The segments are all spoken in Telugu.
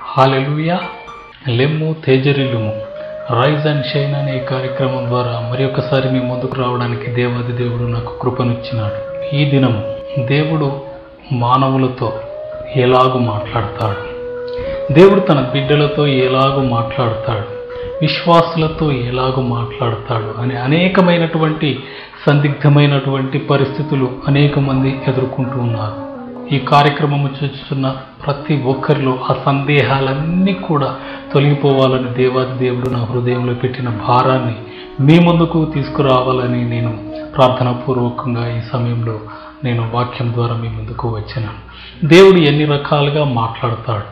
హాలెలుయా లెమ్ము తేజరిల్లుము రైజ్ అండ్ షైన్ అనే ఈ కార్యక్రమం ద్వారా మరి ఒకసారి మీ ముందుకు రావడానికి దేవాది దేవుడు నాకు కృపనిచ్చినాడు ఈ దినం దేవుడు మానవులతో ఎలాగూ మాట్లాడతాడు దేవుడు తన బిడ్డలతో ఎలాగూ మాట్లాడతాడు విశ్వాసులతో ఎలాగూ మాట్లాడతాడు అని అనేకమైనటువంటి సందిగ్ధమైనటువంటి పరిస్థితులు అనేక మంది ఎదుర్కొంటూ ఉన్నారు ఈ కార్యక్రమము చూస్తున్న ప్రతి ఒక్కరిలో ఆ సందేహాలన్నీ కూడా తొలగిపోవాలని దేవాది దేవుడు నా హృదయంలో పెట్టిన భారాన్ని మీ ముందుకు తీసుకురావాలని నేను ప్రార్థనాపూర్వకంగా ఈ సమయంలో నేను వాక్యం ద్వారా మీ ముందుకు వచ్చినాను దేవుడు ఎన్ని రకాలుగా మాట్లాడతాడు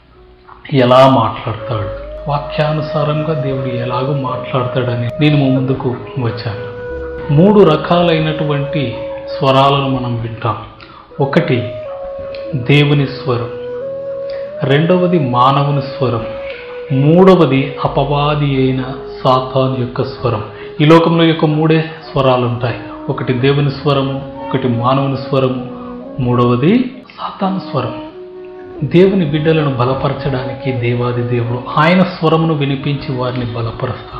ఎలా మాట్లాడతాడు వాక్యానుసారంగా దేవుడు ఎలాగో మాట్లాడతాడని నేను మీ ముందుకు వచ్చాను మూడు రకాలైనటువంటి స్వరాలను మనం వింటాం ఒకటి దేవుని స్వరం రెండవది మానవుని స్వరం మూడవది అపవాది అయిన సాతాను యొక్క స్వరం ఈ లోకంలో యొక్క మూడే స్వరాలు ఉంటాయి ఒకటి దేవుని స్వరము ఒకటి మానవుని స్వరము మూడవది సాతాను స్వరం దేవుని బిడ్డలను బలపరచడానికి దేవాది దేవుడు ఆయన స్వరమును వినిపించి వారిని బలపరుస్తాడు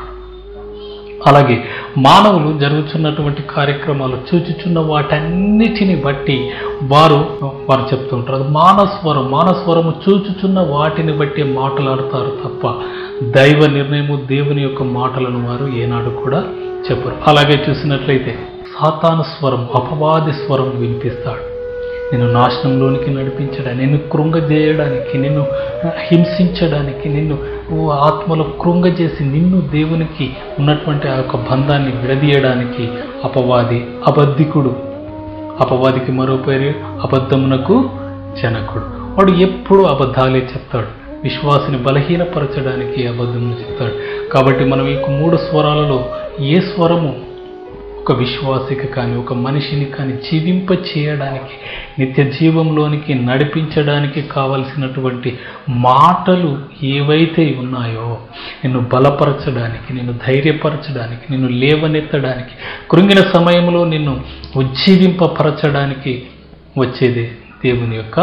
అలాగే మానవులు జరుగుతున్నటువంటి కార్యక్రమాలు చూచుచున్న వాటన్నిటిని బట్టి వారు వారు చెప్తుంటారు అది మానస్వరం మానస్వరము చూచుచున్న వాటిని బట్టి మాట్లాడతారు తప్ప దైవ నిర్ణయము దేవుని యొక్క మాటలను వారు ఏనాడు కూడా చెప్పరు అలాగే చూసినట్లయితే సాతాను స్వరం అపవాది స్వరం వినిపిస్తాడు నిన్ను నాశనంలోనికి నడిపించడానికి నిన్ను కృంగజేయడానికి నిన్ను హింసించడానికి నిన్ను ఆత్మలో కృంగజేసి నిన్ను దేవునికి ఉన్నటువంటి ఆ యొక్క బంధాన్ని విడదీయడానికి అపవాది అబద్ధికుడు అపవాదికి మరో పేరు అబద్ధమునకు జనకుడు వాడు ఎప్పుడు అబద్ధాలే చెప్తాడు విశ్వాసిని బలహీనపరచడానికి అబద్ధం చెప్తాడు కాబట్టి మనం ఈ మూడు స్వరాలలో ఏ స్వరము ఒక విశ్వాసికి కానీ ఒక మనిషిని కానీ జీవింప చేయడానికి నిత్య జీవంలోనికి నడిపించడానికి కావలసినటువంటి మాటలు ఏవైతే ఉన్నాయో నిన్ను బలపరచడానికి నిన్ను ధైర్యపరచడానికి నిన్ను లేవనెత్తడానికి కృంగిన సమయంలో నిన్ను ఉజ్జీవింపపరచడానికి వచ్చేది దేవుని యొక్క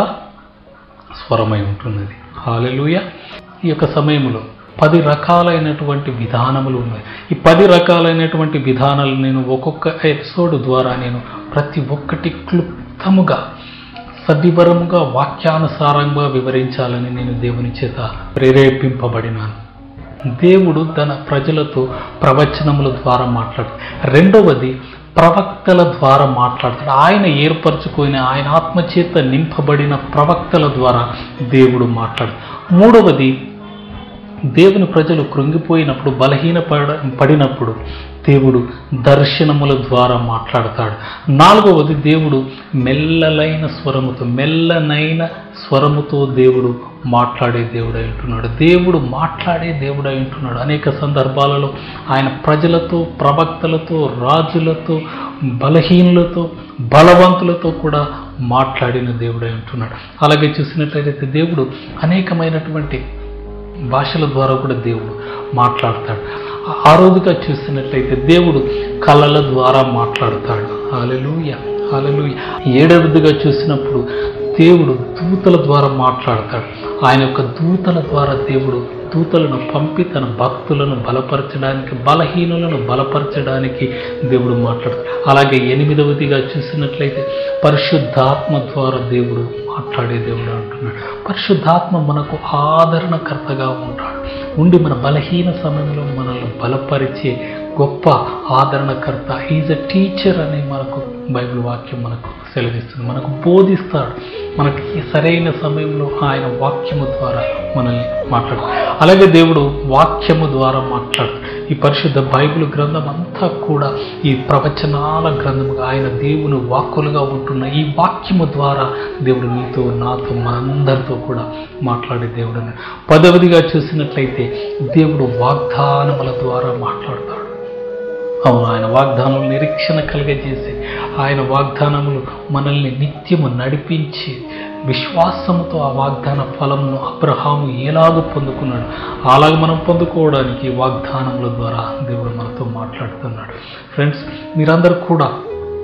స్వరమై ఉంటున్నది హాలెలుయ ఈ యొక్క సమయంలో పది రకాలైనటువంటి విధానములు ఉన్నాయి ఈ పది రకాలైనటువంటి విధానాలు నేను ఒక్కొక్క ఎపిసోడ్ ద్వారా నేను ప్రతి ఒక్కటి క్లుప్తముగా సవివరముగా వాక్యానుసారంగా వివరించాలని నేను దేవుని చేత ప్రేరేపింపబడినాను దేవుడు తన ప్రజలతో ప్రవచనముల ద్వారా మాట్లాడు రెండవది ప్రవక్తల ద్వారా మాట్లాడతాడు ఆయన ఏర్పరచుకొని ఆయన ఆత్మచేత నింపబడిన ప్రవక్తల ద్వారా దేవుడు మాట్లాడు మూడవది దేవుని ప్రజలు కృంగిపోయినప్పుడు బలహీన పడ పడినప్పుడు దేవుడు దర్శనముల ద్వారా మాట్లాడతాడు నాలుగవది దేవుడు మెల్లలైన స్వరముతో మెల్లనైన స్వరముతో దేవుడు మాట్లాడే దేవుడు ఉంటున్నాడు దేవుడు మాట్లాడే దేవుడు ఉంటున్నాడు అనేక సందర్భాలలో ఆయన ప్రజలతో ప్రవక్తలతో రాజులతో బలహీనులతో బలవంతులతో కూడా మాట్లాడిన దేవుడై ఉంటున్నాడు అలాగే చూసినట్లయితే దేవుడు అనేకమైనటువంటి భాషల ద్వారా కూడా దేవుడు మాట్లాడతాడు ఆరోగ్యగా చూసినట్లయితే దేవుడు కళల ద్వారా మాట్లాడతాడు హాలెలూయ హాలెలూయ ఏడవదిగా చూసినప్పుడు దేవుడు దూతల ద్వారా మాట్లాడతాడు ఆయన యొక్క దూతల ద్వారా దేవుడు దూతలను పంపి తన భక్తులను బలపరచడానికి బలహీనులను బలపరచడానికి దేవుడు మాట్లాడతాడు అలాగే ఎనిమిదవదిగా చూసినట్లయితే పరిశుద్ధాత్మ ద్వారా దేవుడు మాట్లాడే దేవుడు అంటున్నాడు పరిశుద్ధాత్మ మనకు ఆదరణకర్తగా ఉంటాడు ఉండి మన బలహీన సమయంలో మనల్ని బలపరిచే గొప్ప ఆదరణకర్త ఈజ్ అ టీచర్ అని మనకు బైబిల్ వాక్యం మనకు సెలవిస్తుంది మనకు బోధిస్తాడు మనకి సరైన సమయంలో ఆయన వాక్యము ద్వారా మనల్ని మాట్లాడు అలాగే దేవుడు వాక్యము ద్వారా మాట్లాడు ఈ పరిశుద్ధ బైబిల్ గ్రంథం అంతా కూడా ఈ ప్రవచనాల గ్రంథముగా ఆయన దేవుని వాక్కులుగా ఉంటున్న ఈ వాక్యము ద్వారా దేవుడు నీతో నాతో మనందరితో కూడా మాట్లాడే దేవుడు పదవదిగా చూసినట్లయితే దేవుడు వాగ్దానముల ద్వారా మాట్లాడతాడు అవును ఆయన వాగ్దానములు నిరీక్షణ కలిగజేసి ఆయన వాగ్దానములు మనల్ని నిత్యము నడిపించి విశ్వాసముతో ఆ వాగ్దాన ఫలమును అబ్రహాము ఎలాగో పొందుకున్నాడు అలాగ మనం పొందుకోవడానికి వాగ్దానముల ద్వారా దేవుడు మనతో మాట్లాడుతున్నాడు ఫ్రెండ్స్ మీరందరూ కూడా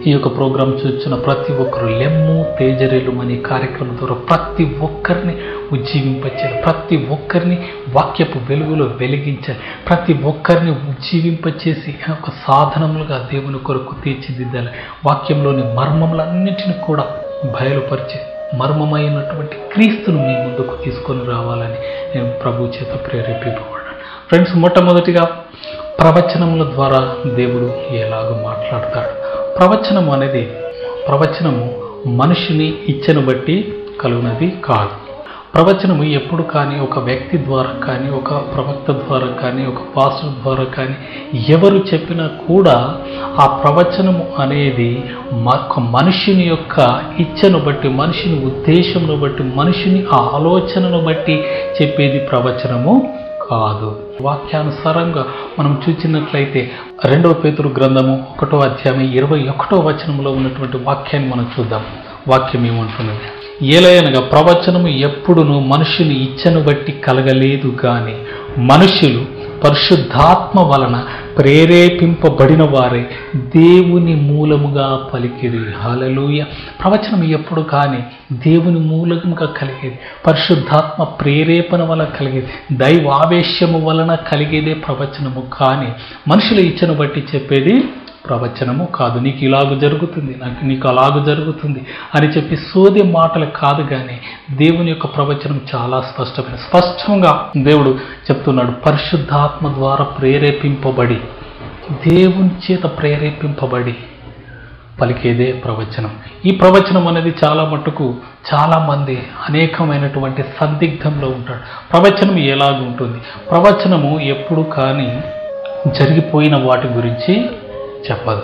ఈ యొక్క ప్రోగ్రాం చూస్తున్న ప్రతి ఒక్కరు లెమ్ము తేజరేలు అనే కార్యక్రమం ద్వారా ప్రతి ఒక్కరిని ఉజ్జీవింపచేయాలి ప్రతి ఒక్కరిని వాక్యపు వెలుగులో వెలిగించాలి ప్రతి ఒక్కరిని ఉజ్జీవింపచేసి ఒక సాధనములుగా దేవుని కొరకు తీర్చిదిద్దాలి వాక్యంలోని మర్మములన్నింటిని కూడా బయలుపరిచి మర్మమైనటువంటి క్రీస్తును మీ ముందుకు తీసుకొని రావాలని నేను ప్రభు చేత ప్రేరేపింపబడ్డాను ఫ్రెండ్స్ మొట్టమొదటిగా ప్రవచనముల ద్వారా దేవుడు ఎలాగో మాట్లాడతాడు ప్రవచనం అనేది ప్రవచనము మనిషిని ఇచ్చను బట్టి కలుగునది కాదు ప్రవచనము ఎప్పుడు కానీ ఒక వ్యక్తి ద్వారా కానీ ఒక ప్రవక్త ద్వారా కానీ ఒక పాస్టర్ ద్వారా కానీ ఎవరు చెప్పినా కూడా ఆ ప్రవచనము అనేది మ- ఒక మనుషుని యొక్క ఇచ్చను బట్టి మనిషిని ఉద్దేశంను బట్టి మనిషిని ఆ ఆలోచనను బట్టి చెప్పేది ప్రవచనము కాదు వాక్యానుసారంగా మనం చూసినట్లయితే రెండవ పేతురు గ్రంథము ఒకటో అధ్యాయం ఇరవై ఒకటో వచనంలో ఉన్నటువంటి వాక్యాన్ని మనం చూద్దాం వాక్యం ఏమంటున్నది ఏలయనగా ప్రవచనము ఎప్పుడును మనుషుని ఇచ్చను బట్టి కలగలేదు కానీ మనుషులు పరిశుద్ధాత్మ వలన ప్రేరేపింపబడిన వారే దేవుని మూలముగా పలికిరి హలలుయ ప్రవచనం ఎప్పుడు కానీ దేవుని మూలముగా కలిగేది పరిశుద్ధాత్మ ప్రేరేపణ వలన కలిగేది దైవావేశము వలన కలిగేదే ప్రవచనము కానీ మనుషుల ఇచ్చను బట్టి చెప్పేది ప్రవచనము కాదు నీకు ఇలాగ జరుగుతుంది నాకు నీకు అలాగ జరుగుతుంది అని చెప్పి సోది మాటలు కాదు కానీ దేవుని యొక్క ప్రవచనం చాలా స్పష్టమైన స్పష్టంగా దేవుడు చెప్తున్నాడు పరిశుద్ధాత్మ ద్వారా ప్రేరేపింపబడి దేవుని చేత ప్రేరేపింపబడి పలికేదే ప్రవచనం ఈ ప్రవచనం అనేది చాలా మట్టుకు చాలా మంది అనేకమైనటువంటి సందిగ్ధంలో ఉంటాడు ప్రవచనం ఎలాగ ఉంటుంది ప్రవచనము ఎప్పుడు కానీ జరిగిపోయిన వాటి గురించి చెప్పదు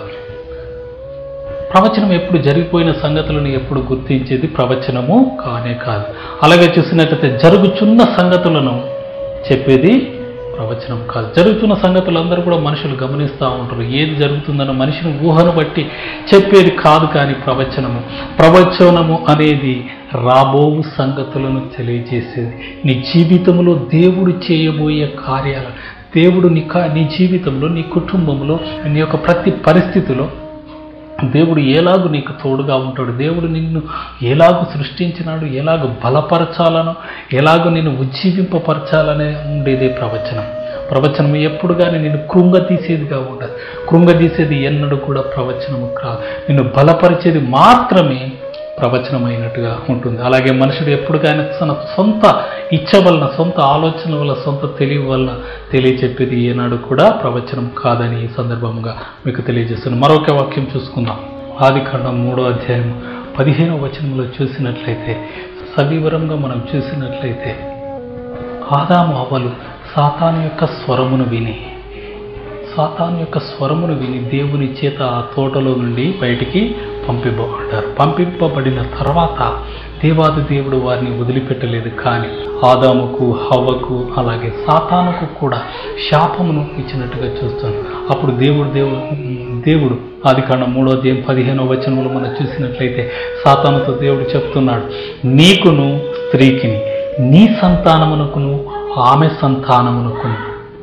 ప్రవచనం ఎప్పుడు జరిగిపోయిన సంగతులను ఎప్పుడు గుర్తించేది ప్రవచనము కానే కాదు అలాగే చూసినట్లయితే జరుగుచున్న సంగతులను చెప్పేది ప్రవచనం కాదు జరుగుతున్న సంగతులు అందరూ కూడా మనుషులు గమనిస్తూ ఉంటారు ఏది జరుగుతుందన్న మనిషిని ఊహను బట్టి చెప్పేది కాదు కానీ ప్రవచనము ప్రవచనము అనేది రాబోవు సంగతులను తెలియజేసేది నీ జీవితంలో దేవుడు చేయబోయే కార్యాలు దేవుడు నీ కా నీ జీవితంలో నీ కుటుంబంలో నీ యొక్క ప్రతి పరిస్థితిలో దేవుడు ఎలాగు నీకు తోడుగా ఉంటాడు దేవుడు నిన్ను ఎలాగూ సృష్టించినాడు ఎలాగ బలపరచాలనో ఎలాగో నిన్ను ఉజ్జీవింపపరచాలనే ఉండేదే ప్రవచనం ప్రవచనం ఎప్పుడు కానీ నిన్ను కృంగతీసేదిగా ఉండదు కృంగతీసేది ఎన్నడూ కూడా ప్రవచనము కాదు నిన్ను బలపరిచేది మాత్రమే ప్రవచనమైనట్టుగా ఉంటుంది అలాగే మనుషుడు ఎప్పుడు కానీ తన సొంత ఇచ్చ వలన సొంత ఆలోచన వల్ల సొంత తెలివి వలన తెలియచెప్పేది ఏనాడు కూడా ప్రవచనం కాదని ఈ సందర్భంగా మీకు తెలియజేస్తున్నాను మరొక వాక్యం చూసుకుందాం ఆది ఖండం మూడో అధ్యాయం పదిహేనవ వచనంలో చూసినట్లయితే సవివరంగా మనం చూసినట్లయితే ఆదాము అవ్వలు సాతాను యొక్క స్వరమును విని సాతాను యొక్క స్వరమును విని దేవుని చేత ఆ తోటలో నుండి బయటికి పంపింపబడ్డారు పంపింపబడిన తర్వాత దేవాది దేవుడు వారిని వదిలిపెట్టలేదు కానీ ఆదాముకు హవ్వకు అలాగే సాతానుకు కూడా శాపమును ఇచ్చినట్టుగా చూస్తాను అప్పుడు దేవుడు దేవుడు దేవుడు ఆది కాండం మూడో అధ్యాయం పదిహేనో వచనంలో మనం చూసినట్లయితే సాతానుతో దేవుడు చెప్తున్నాడు నీకును స్త్రీకిని నీ సంతానమునకును ఆమె సంతానమునకును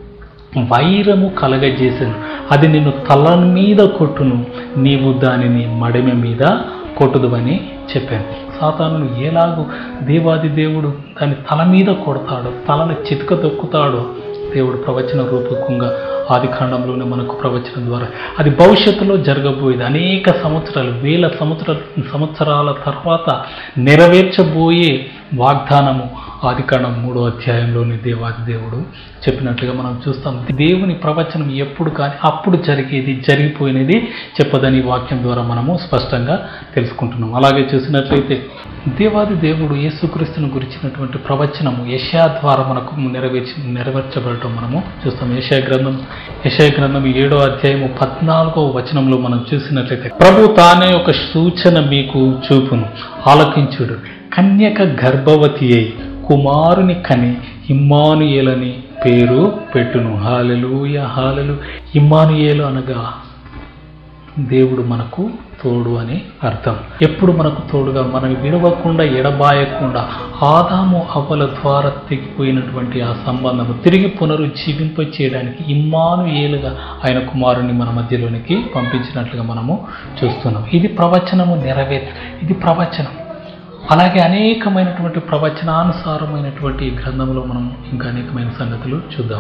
వైరము కలగజేసను అది నిన్ను తల మీద కొట్టును నీవు దానిని మడిమె మీద కొట్టుదువని చెప్పాను సాతాను ఎలాగూ దేవాది దేవుడు దాని తల మీద కొడతాడో తలను చితక తొక్కుతాడో దేవుడు ప్రవచన రూపకంగా ఆది కాండంలోనే మనకు ప్రవచనం ద్వారా అది భవిష్యత్తులో జరగబోయేది అనేక సంవత్సరాలు వేల సంవత్సరాల సంవత్సరాల తర్వాత నెరవేర్చబోయే వాగ్దానము ఆది కాండం మూడో అధ్యాయంలోని దేవాది దేవుడు చెప్పినట్లుగా మనం చూస్తాం దేవుని ప్రవచనం ఎప్పుడు కానీ అప్పుడు జరిగేది జరిగిపోయినది చెప్పదని ఈ వాక్యం ద్వారా మనము స్పష్టంగా తెలుసుకుంటున్నాం అలాగే చూసినట్లయితే దేవాది దేవుడు యేసుక్రీస్తును గురించినటువంటి ప్రవచనము యశా ద్వారా మనకు నెరవేర్చి నెరవేర్చబడటం మనము చూస్తాం యశా గ్రంథం యశా గ్రంథం ఏడో అధ్యాయము పద్నాలుగో వచనంలో మనం చూసినట్లయితే ప్రభు తానే ఒక సూచన మీకు చూపును ఆలకించుడు కన్యక గర్భవతి అయి కుమారుని కని ఇమ్మానుయేలని పేరు పెట్టును హాలెలూయ హాలెలు ఇమ్మానుయేలు అనగా దేవుడు మనకు తోడు అని అర్థం ఎప్పుడు మనకు తోడుగా మనం విడవకుండా ఎడబాయకుండా ఆదాము అవ్వల ద్వారా తెగిపోయినటువంటి ఆ సంబంధము తిరిగి పునరుజ్జీవింప చేయడానికి ఇమ్మాను ఏలుగా ఆయన కుమారుని మన మధ్యలోనికి పంపించినట్లుగా మనము చూస్తున్నాం ఇది ప్రవచనము నెరవేర్ ఇది ప్రవచనం అలాగే అనేకమైనటువంటి ప్రవచనానుసారమైనటువంటి ఈ గ్రంథంలో మనం ఇంకా అనేకమైన సంగతులు చూద్దాం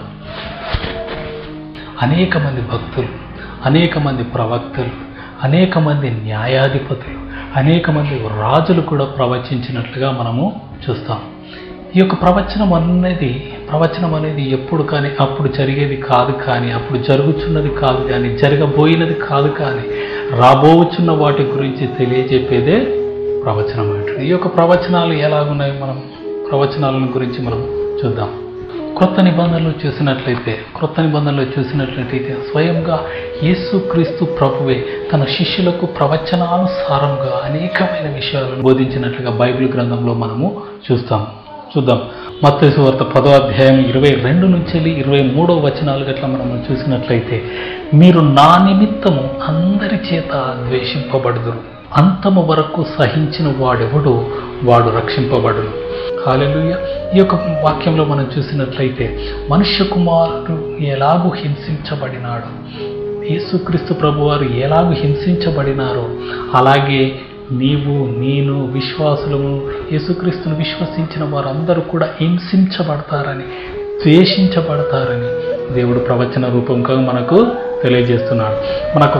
అనేక మంది భక్తులు అనేక మంది ప్రవక్తలు అనేక మంది న్యాయాధిపతులు అనేక మంది రాజులు కూడా ప్రవచించినట్లుగా మనము చూస్తాం ఈ యొక్క ప్రవచనం అనేది ప్రవచనం అనేది ఎప్పుడు కానీ అప్పుడు జరిగేది కాదు కానీ అప్పుడు జరుగుతున్నది కాదు కానీ జరగబోయినది కాదు కానీ రాబోచున్న వాటి గురించి తెలియజెప్పేదే ప్రవచనం అంటుంది ఈ యొక్క ప్రవచనాలు ఎలాగున్నాయి మనం ప్రవచనాలను గురించి మనం చూద్దాం క్రొత్త నిబంధనలు చూసినట్లయితే క్రొత్త నిబంధనలు చూసినట్లయితే స్వయంగా యేసుక్రీస్తు ప్రభువే తన శిష్యులకు ప్రవచనానుసారంగా అనేకమైన విషయాలను బోధించినట్లుగా బైబిల్ గ్రంథంలో మనము చూస్తాం చూద్దాం మత్తయి వార్త పదో అధ్యాయం ఇరవై రెండు నుంచి వెళ్ళి ఇరవై మూడో వచనాలు గట్లా మనం చూసినట్లయితే మీరు నా నిమిత్తము అందరి చేత ద్వేషింపబడుదురు అంతము వరకు సహించిన వాడెవడు వాడు రక్షింపబడును హాలెలుయ ఈ యొక్క వాక్యంలో మనం చూసినట్లయితే మనుష్య కుమారుడు ఎలాగూ హింసించబడినాడు యేసుక్రీస్తు ప్రభువారు ఎలాగూ హింసించబడినారో అలాగే నీవు నేను విశ్వాసులము యేసుక్రీస్తును విశ్వసించిన వారందరూ కూడా హింసించబడతారని ద్వేషించబడతారని దేవుడు ప్రవచన రూపంగా మనకు తెలియజేస్తున్నాడు మనకు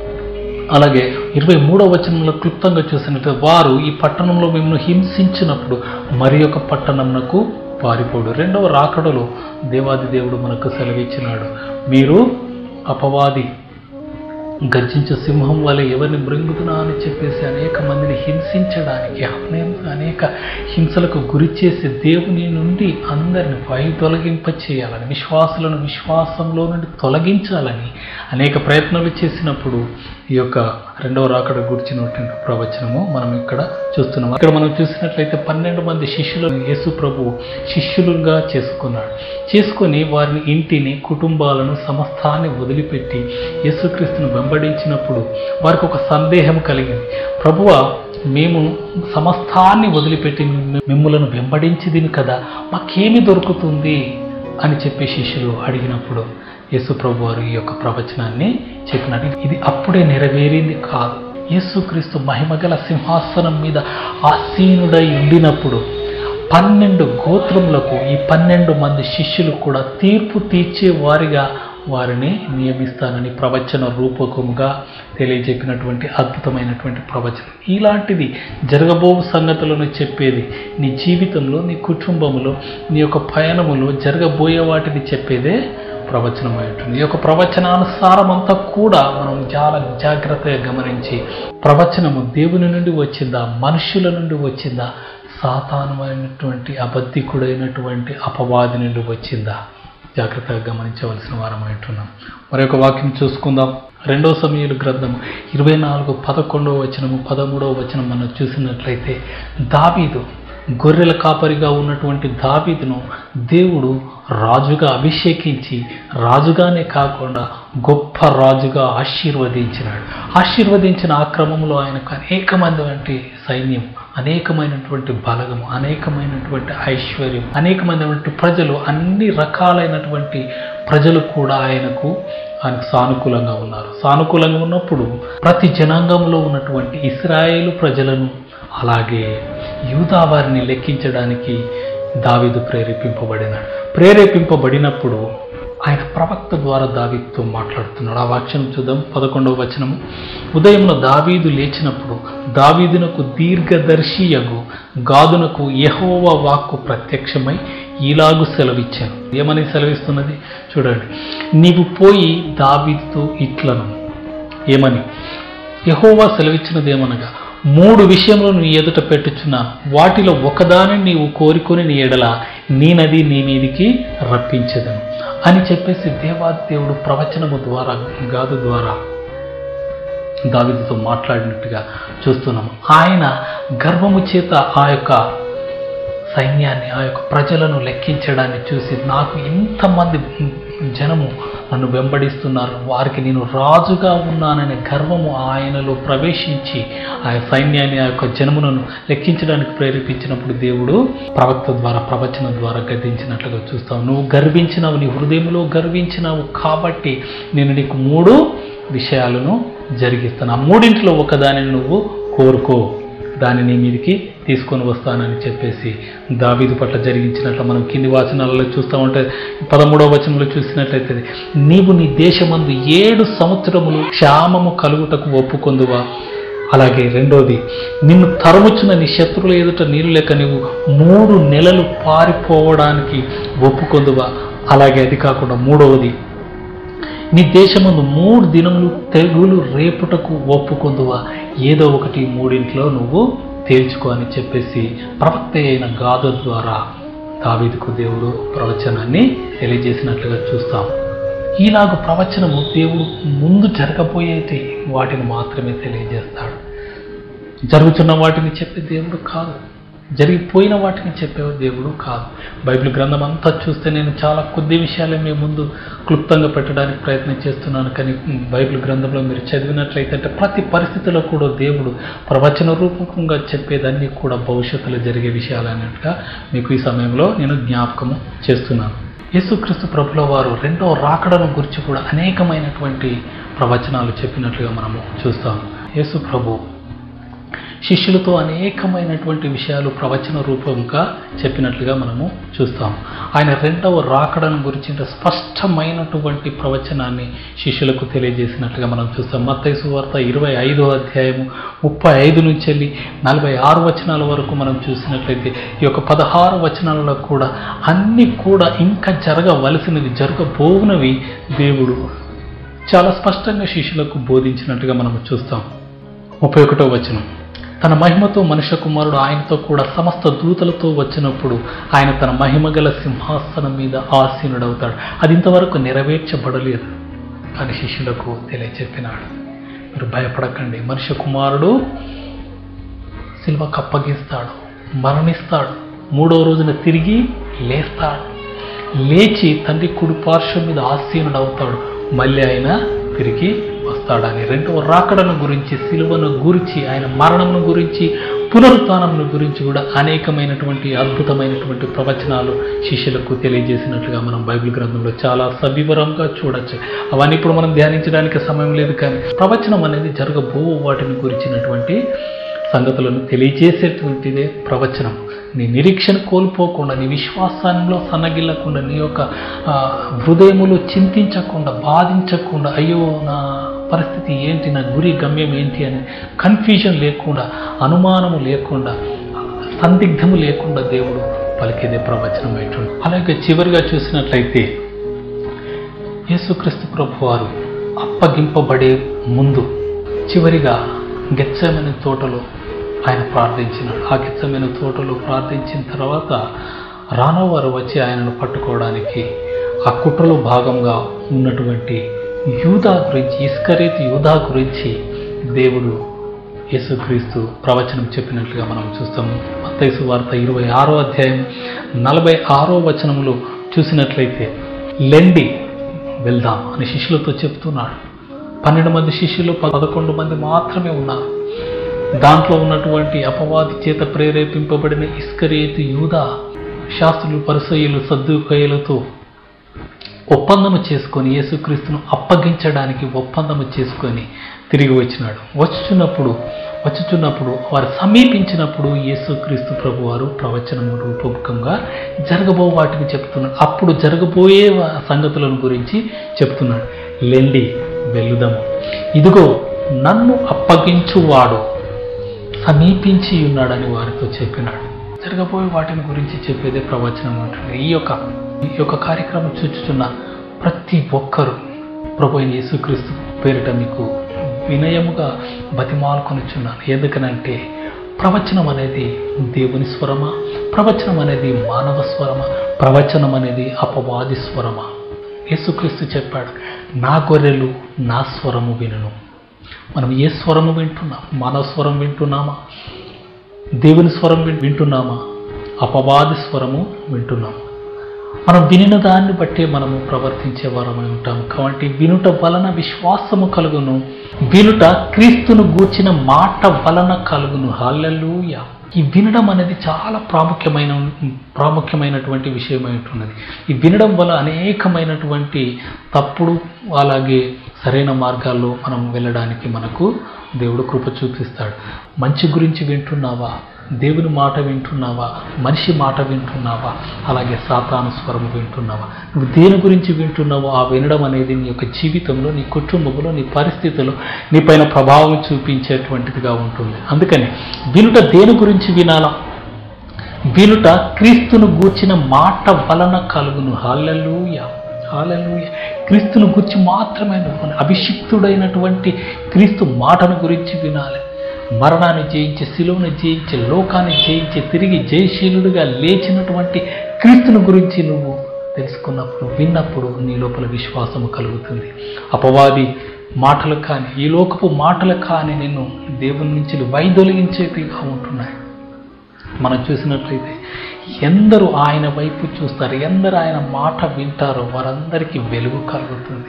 అలాగే ఇరవై మూడవ వచనంలో క్లుప్తంగా చూసినట్టు వారు ఈ పట్టణంలో మిమ్మల్ని హింసించినప్పుడు మరి ఒక పట్టణంనకు పారిపోడు రెండవ రాకడలో దేవాది దేవుడు మనకు సెలవిచ్చినాడు మీరు అపవాది గర్జించే సింహం వల్ల ఎవరిని మృంగుతున్నా అని చెప్పేసి అనేక మందిని హింసించడానికి అనే- అనేక హింసలకు గురి చేసి దేవుని నుండి అందరిని వై తొలగింప చేయాలని విశ్వాసులను విశ్వాసంలో నుండి తొలగించాలని అనేక ప్రయత్నాలు చేసినప్పుడు ఈ యొక్క రెండవ రాకడ గురించినటువంటి ప్రవచనము మనం ఇక్కడ చూస్తున్నాం ఇక్కడ మనం చూసినట్లయితే పన్నెండు మంది శిష్యులను యేసు ప్రభు శిష్యులుగా చేసుకున్నాడు చేసుకొని వారిని ఇంటిని కుటుంబాలను సమస్తాన్ని వదిలిపెట్టి యేసుక్రీస్తును వెంబడించినప్పుడు వారికి ఒక సందేహం కలిగింది ప్రభువ మేము సమస్తాన్ని వదిలిపెట్టి మిమ్మ- మిమ్ములను వెంబడించిదిని కదా మాకేమి దొరుకుతుంది అని చెప్పి శిష్యులు అడిగినప్పుడు యేసు ప్రభు వారు ఈ యొక్క ప్రవచనాన్ని చెప్పినాడు ఇది అప్పుడే నెరవేరింది కాదు యేసుక్రీస్తు మహిమగల సింహాసనం మీద ఆసీనుడై ఉండినప్పుడు పన్నెండు గోత్రములకు ఈ పన్నెండు మంది శిష్యులు కూడా తీర్పు తీర్చే వారిగా వారిని నియమిస్తానని ప్రవచన రూపకముగా తెలియజెప్పినటువంటి అద్భుతమైనటువంటి ప్రవచనం ఇలాంటిది జరగబో సంగతులను చెప్పేది నీ జీవితంలో నీ కుటుంబంలో నీ యొక్క పయనములో జరగబోయే వాటిని చెప్పేదే ప్రవచనం అయి ఉంటుంది ఈ యొక్క ప్రవచనానుసారం అంతా కూడా మనం చాలా జాగ్రత్తగా గమనించి ప్రవచనము దేవుని నుండి వచ్చిందా మనుషుల నుండి వచ్చిందా సాతానమైనటువంటి అబద్ధికుడైనటువంటి అపవాది నుండి వచ్చిందా జాగ్రత్తగా గమనించవలసిన వారం అంటున్నాం మరొక వాక్యం చూసుకుందాం రెండవ సమయాలు గ్రంథము ఇరవై నాలుగు పదకొండవ వచనము పదమూడవ వచనం మనం చూసినట్లయితే దావీదు గొర్రెల కాపరిగా ఉన్నటువంటి దావీదును దేవుడు రాజుగా అభిషేకించి రాజుగానే కాకుండా గొప్ప రాజుగా ఆశీర్వదించినాడు ఆశీర్వదించిన ఆ క్రమంలో ఆయనకు అనేకమైనటువంటి సైన్యం అనేకమైనటువంటి బలగము అనేకమైనటువంటి ఐశ్వర్యం అనేకమైనటువంటి ప్రజలు అన్ని రకాలైనటువంటి ప్రజలు కూడా ఆయనకు ఆయనకు సానుకూలంగా ఉన్నారు సానుకూలంగా ఉన్నప్పుడు ప్రతి జనాంగంలో ఉన్నటువంటి ఇస్రాయేలు ప్రజలను అలాగే యూదా వారిని లెక్కించడానికి దావీదు ప్రేరేపింపబడినాడు ప్రేరేపింపబడినప్పుడు ఆయన ప్రవక్త ద్వారా దావీదుతో మాట్లాడుతున్నాడు ఆ వాక్యం చూద్దాం పదకొండవ వచనము ఉదయంలో దావీదు లేచినప్పుడు దావీదునకు దీర్ఘదర్శియగు గాదునకు యెహోవా వాక్కు ప్రత్యక్షమై ఇలాగు సెలవిచ్చాను ఏమని సెలవిస్తున్నది చూడండి నీవు పోయి దావీదుతో ఇట్లను ఏమని యెహోవా సెలవిచ్చినది ఏమనగా మూడు విషయములు నీ ఎదుట పెట్టుచున్నాను వాటిలో ఒకదాని నీవు కోరుకొని నీ ఎడల నీ నది నీ మీదికి రప్పించదను అని చెప్పేసి దేవాదేవుడు ప్రవచనము ద్వారా గాదు ద్వారా దావిదతో మాట్లాడినట్టుగా చూస్తున్నాము ఆయన గర్వము చేత ఆ యొక్క సైన్యాన్ని ఆ యొక్క ప్రజలను లెక్కించడాన్ని చూసి నాకు ఇంతమంది జనము నన్ను వెంబడిస్తున్నారు వారికి నేను రాజుగా ఉన్నాననే గర్వము ఆయనలో ప్రవేశించి ఆ సైన్యాన్ని ఆ యొక్క జనములను లెక్కించడానికి ప్రేరేపించినప్పుడు దేవుడు ప్రవక్త ద్వారా ప్రవచనం ద్వారా గద్దించినట్లుగా చూస్తావు నువ్వు గర్వించినావు నీ హృదయంలో గర్వించినావు కాబట్టి నేను నీకు మూడు విషయాలను జరిగిస్తాను ఆ మూడింటిలో ఒకదానిని నువ్వు కోరుకో దానిని మీదికి తీసుకొని వస్తానని చెప్పేసి దావీదు పట్ల జరిగించినట్లు మనం కింది వచనాలలో చూస్తూ ఉంటే పదమూడవ వచనంలో చూసినట్లయితే నీవు నీ దేశమందు ఏడు సంవత్సరములు క్షామము కలుగుటకు ఒప్పుకొందువా అలాగే రెండోది నిన్ను తరముచున్న నీ శత్రువుల ఎదుట నీళ్ళు లేక నీవు మూడు నెలలు పారిపోవడానికి ఒప్పుకొందువా అలాగే అది కాకుండా మూడవది నీ దేశమందు మూడు దినములు తెగులు రేపుటకు ఒప్పుకొందువా ఏదో ఒకటి మూడింట్లో నువ్వు తేల్చుకో అని చెప్పేసి ప్రవక్త అయిన గాథ ద్వారా దావీదుకు దేవుడు ప్రవచనాన్ని తెలియజేసినట్లుగా చూస్తాం ఈలాగ ప్రవచనము దేవుడు ముందు జరగబోయేటి వాటిని మాత్రమే తెలియజేస్తాడు జరుగుతున్న వాటిని చెప్పే దేవుడు కాదు జరిగిపోయిన వాటిని చెప్పే దేవుడు కాదు బైబిల్ గ్రంథం అంతా చూస్తే నేను చాలా కొద్ది విషయాలే మీ ముందు క్లుప్తంగా పెట్టడానికి ప్రయత్నం చేస్తున్నాను కానీ బైబిల్ గ్రంథంలో మీరు చదివినట్లయితే అంటే ప్రతి పరిస్థితిలో కూడా దేవుడు ప్రవచన రూపకంగా చెప్పేదన్నీ కూడా భవిష్యత్తులో జరిగే విషయాలు అన్నట్టుగా మీకు ఈ సమయంలో నేను జ్ఞాపకము చేస్తున్నాను యేసుక్రీస్తు ప్రభుల వారు రెండో రాకడను గురించి కూడా అనేకమైనటువంటి ప్రవచనాలు చెప్పినట్లుగా మనము చూస్తాం యేసు ప్రభు శిష్యులతో అనేకమైనటువంటి విషయాలు ప్రవచన రూపంగా చెప్పినట్లుగా మనము చూస్తాం ఆయన రెండవ రాకడను గురించి స్పష్టమైనటువంటి ప్రవచనాన్ని శిష్యులకు తెలియజేసినట్లుగా మనం చూస్తాం మత్తైసు వార్త ఇరవై ఐదో అధ్యాయము ముప్పై ఐదు నుంచి వెళ్ళి నలభై ఆరు వచనాల వరకు మనం చూసినట్లయితే ఈ యొక్క పదహారు వచనాలలో కూడా అన్నీ కూడా ఇంకా జరగవలసినవి జరగబోవునవి దేవుడు చాలా స్పష్టంగా శిష్యులకు బోధించినట్టుగా మనం చూస్తాం ముప్పై ఒకటో వచనం తన మహిమతో మనుష్య కుమారుడు ఆయనతో కూడా సమస్త దూతలతో వచ్చినప్పుడు ఆయన తన మహిమగల సింహాసనం మీద ఆసీనుడవుతాడు అది ఇంతవరకు నెరవేర్చబడలేదు అని శిష్యులకు తెలియచెప్పినాడు మీరు భయపడకండి మనుష్య కుమారుడు సిల్వకు అప్పగిస్తాడు మరణిస్తాడు మూడో రోజున తిరిగి లేస్తాడు లేచి తండ్రి కుడి పార్శ్వం మీద ఆసీనుడు అవుతాడు మళ్ళీ ఆయన తిరిగి వస్తాడని రెండవ రాకడను గురించి సిలువను గురించి ఆయన మరణమును గురించి పునరుత్నమును గురించి కూడా అనేకమైనటువంటి అద్భుతమైనటువంటి ప్రవచనాలు శిష్యులకు తెలియజేసినట్లుగా మనం బైబిల్ గ్రంథంలో చాలా సవివరంగా చూడొచ్చు అవన్నీ ఇప్పుడు మనం ధ్యానించడానికి సమయం లేదు కానీ ప్రవచనం అనేది జరగబో వాటిని గురించినటువంటి సంగతులను తెలియజేసేటువంటిదే ప్రవచనం నీ నిరీక్షణ కోల్పోకుండా నీ విశ్వాసంలో సన్నగిల్లకుండా నీ యొక్క ఆ, హృదయములో చింతించకుండా బాధించకుండా అయ్యో నా పరిస్థితి ఏంటి నా గురి గమ్యం ఏంటి అని కన్ఫ్యూజన్ లేకుండా అనుమానము లేకుండా సందిగ్ధము లేకుండా దేవుడు పలికేదే ప్రవచనం ఏంటండి అలాగే చివరిగా చూసినట్లయితే యేసుక్రీస్తు ప్రభు వారు అప్పగింపబడే ముందు చివరిగా గెచ్చమైన తోటలో ఆయన ప్రార్థించినాడు ఆ గెచ్చమైన తోటలో ప్రార్థించిన తర్వాత రానో వారు వచ్చి ఆయనను పట్టుకోవడానికి ఆ కుట్రలో భాగంగా ఉన్నటువంటి యూదా గురించి ఇస్కరేత్ యూదా గురించి దేవుడు యేసుక్రీస్తు ప్రవచనం చెప్పినట్లుగా మనం చూస్తాము మత్తైసు వార్త ఇరవై ఆరో అధ్యాయం నలభై ఆరో వచనంలో చూసినట్లయితే లెండి వెళ్దాం అని శిష్యులతో చెప్తున్నాడు పన్నెండు మంది శిష్యులు పదకొండు మంది మాత్రమే ఉన్నారు దాంట్లో ఉన్నటువంటి అపవాది చేత ప్రేరేపింపబడిన ఇస్కరేతు యూదా శాస్త్రులు పరిసయులు సద్దుకయ్యలతో ఒప్పందము చేసుకొని యేసుక్రీస్తును అప్పగించడానికి ఒప్పందము చేసుకొని తిరిగి వచ్చినాడు వచ్చుచున్నప్పుడు వచ్చుచున్నప్పుడు వారు సమీపించినప్పుడు యేసుక్రీస్తు ప్రభు వారు ప్రవచనము రూపకంగా జరగబో వాటిని చెప్తున్నాడు అప్పుడు జరగబోయే వా- సంగతులను గురించి చెప్తున్నాడు లెండి వెల్లుదము ఇదిగో నన్ను అప్పగించువాడు సమీపించి ఉన్నాడని వారితో చెప్పినాడు జరగబోయే వాటిని గురించి చెప్పేదే ప్రవచనం ఉంటుంది ఈ యొక్క ఈ యొక్క కార్యక్రమం చూచుతున్న ప్రతి ఒక్కరూ ప్రభు అయిన యేసుక్రీస్తు పేరిట మీకు వినయముగా బతిమాలుకొనిచున్నాను ఎందుకనంటే ప్రవచనం అనేది దేవుని స్వరమా ప్రవచనం అనేది మానవ స్వరమా ప్రవచనం అనేది అపవాది స్వరమా యేసుక్రీస్తు చెప్పాడు నా గొర్రెలు నా స్వరము వినును మనం ఏ స్వరము వింటున్నాం మానవ స్వరం వింటున్నామా దేవుని స్వరం విన్- వింటున్నామా అపవాది స్వరము వింటున్నాం మనం వినిన దాన్ని బట్టే మనము ప్రవర్తించే వారమై ఉంటాం కాబట్టి వినుట వలన విశ్వాసము కలుగును వినుట క్రీస్తును గూర్చిన మాట వలన కలుగును హాలెలూయ ఈ వినడం అనేది చాలా ప్రాముఖ్యమైన ప్రాముఖ్యమైనటువంటి విషయమై ఉంటున్నది ఈ వినడం వల్ల అనేకమైనటువంటి తప్పుడు అలాగే సరైన మార్గాల్లో మనం వెళ్ళడానికి మనకు దేవుడు కృప చూపిస్తాడు మంచి గురించి వింటున్నావా దేవుని మాట వింటున్నావా మనిషి మాట వింటున్నావా అలాగే సాతాను స్వరము వింటున్నావా నువ్వు దేని గురించి వింటున్నావో ఆ వినడం అనేది నీ యొక్క జీవితంలో నీ కుటుంబంలో నీ పరిస్థితుల్లో నీ పైన ప్రభావం చూపించేటువంటిదిగా ఉంటుంది అందుకని వినుట దేని గురించి వినాలా వినుట క్రీస్తును గూర్చిన మాట వలన కలుగును హాలెలూయ హాలెలూయ క్రీస్తును గురించి మాత్రమే అనుకోని అభిషిక్తుడైనటువంటి క్రీస్తు మాటను గురించి వినాలి మరణాన్ని జయించి శిలువను జయించి లోకాన్ని జయించి తిరిగి జయశీలుడిగా లేచినటువంటి క్రీస్తుని గురించి నువ్వు తెలుసుకున్నప్పుడు విన్నప్పుడు నీ లోపల విశ్వాసము కలుగుతుంది అపవాది మాటలు కానీ ఈ లోకపు మాటలు కానీ నిన్ను దేవుని నుంచి వైదొలిగించేవిగా ఉంటున్నాయి మనం చూసినట్లయితే ఎందరు ఆయన వైపు చూస్తారు ఎందరు ఆయన మాట వింటారో వారందరికీ వెలుగు కలుగుతుంది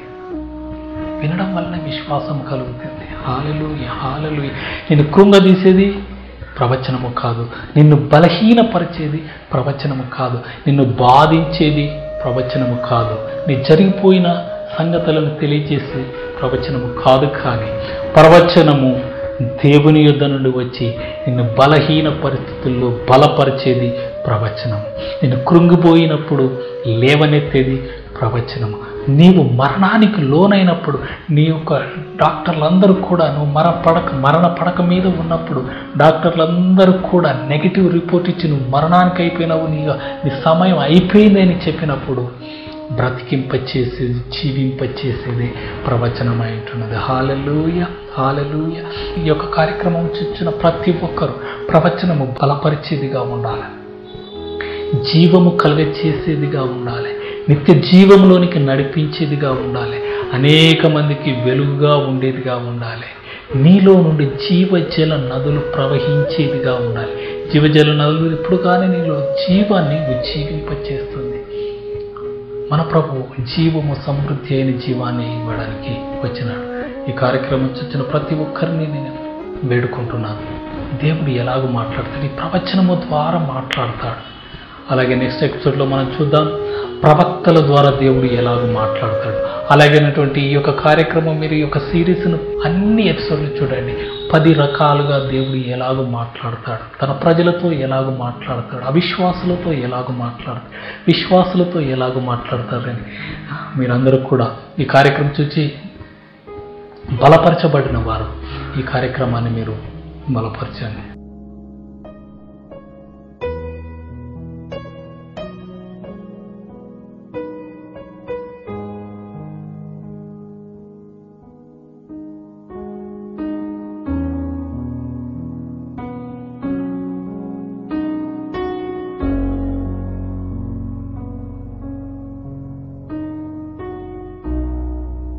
వినడం వలన విశ్వాసం కలుగుతుంది హాలలు హాలలు నిన్ను కృంగదీసేది ప్రవచనము కాదు నిన్ను బలహీనపరిచేది ప్రవచనము కాదు నిన్ను బాధించేది ప్రవచనము కాదు నీ జరిగిపోయిన సంగతులను తెలియజేసే ప్రవచనము కాదు కానీ ప్రవచనము దేవుని యుద్ధ నుండి వచ్చి నిన్ను బలహీన పరిస్థితుల్లో బలపరిచేది ప్రవచనం నిన్ను కృంగిపోయినప్పుడు లేవనెత్తేది ప్రవచనము నీవు మరణానికి లోనైనప్పుడు నీ యొక్క డాక్టర్లందరూ కూడా నువ్వు మర పడక మరణ పడక మీద ఉన్నప్పుడు డాక్టర్లందరూ కూడా నెగిటివ్ రిపోర్ట్ ఇచ్చి నువ్వు మరణానికి అయిపోయినావు నీ నీ సమయం అయిపోయిందని చెప్పినప్పుడు బ్రతికింపచేసేది జీవింపచేసేది ప్రవచనమై ఉంటున్నది హాలెలూయ హాలెలూయ ఈ యొక్క కార్యక్రమం చూచిన ప్రతి ఒక్కరు ప్రవచనము బలపరిచేదిగా ఉండాలి జీవము కలగచేసేదిగా ఉండాలి నిత్య జీవంలోనికి నడిపించేదిగా ఉండాలి అనేక మందికి వెలుగుగా ఉండేదిగా ఉండాలి నీలో నుండి జీవజల నదులు ప్రవహించేదిగా ఉండాలి జీవజల నదులు ఎప్పుడు కానీ నీలో జీవాన్ని ఉజ్జీవింపచేస్తుంది మన ప్రభు జీవము సమృద్ధి అయిన జీవాన్ని ఇవ్వడానికి వచ్చినాడు ఈ కార్యక్రమం చూసిన ప్రతి ఒక్కరిని నేను వేడుకుంటున్నాను దేవుడు ఎలాగో మాట్లాడతాడు ఈ ప్రవచనము ద్వారా మాట్లాడతాడు అలాగే నెక్స్ట్ ఎపిసోడ్లో మనం చూద్దాం ప్రవక్తల ద్వారా దేవుడు ఎలాగో మాట్లాడతాడు అలాగేనటువంటి ఈ యొక్క కార్యక్రమం మీరు ఈ యొక్క సిరీస్ను అన్ని ఎపిసోడ్లు చూడండి పది రకాలుగా దేవుడు ఎలాగో మాట్లాడతాడు తన ప్రజలతో ఎలాగో మాట్లాడతాడు అవిశ్వాసులతో ఎలాగో మాట్లాడతాడు విశ్వాసులతో ఎలాగో మాట్లాడతారని మీరందరూ కూడా ఈ కార్యక్రమం చూసి బలపరచబడిన వారు ఈ కార్యక్రమాన్ని మీరు బలపరచండి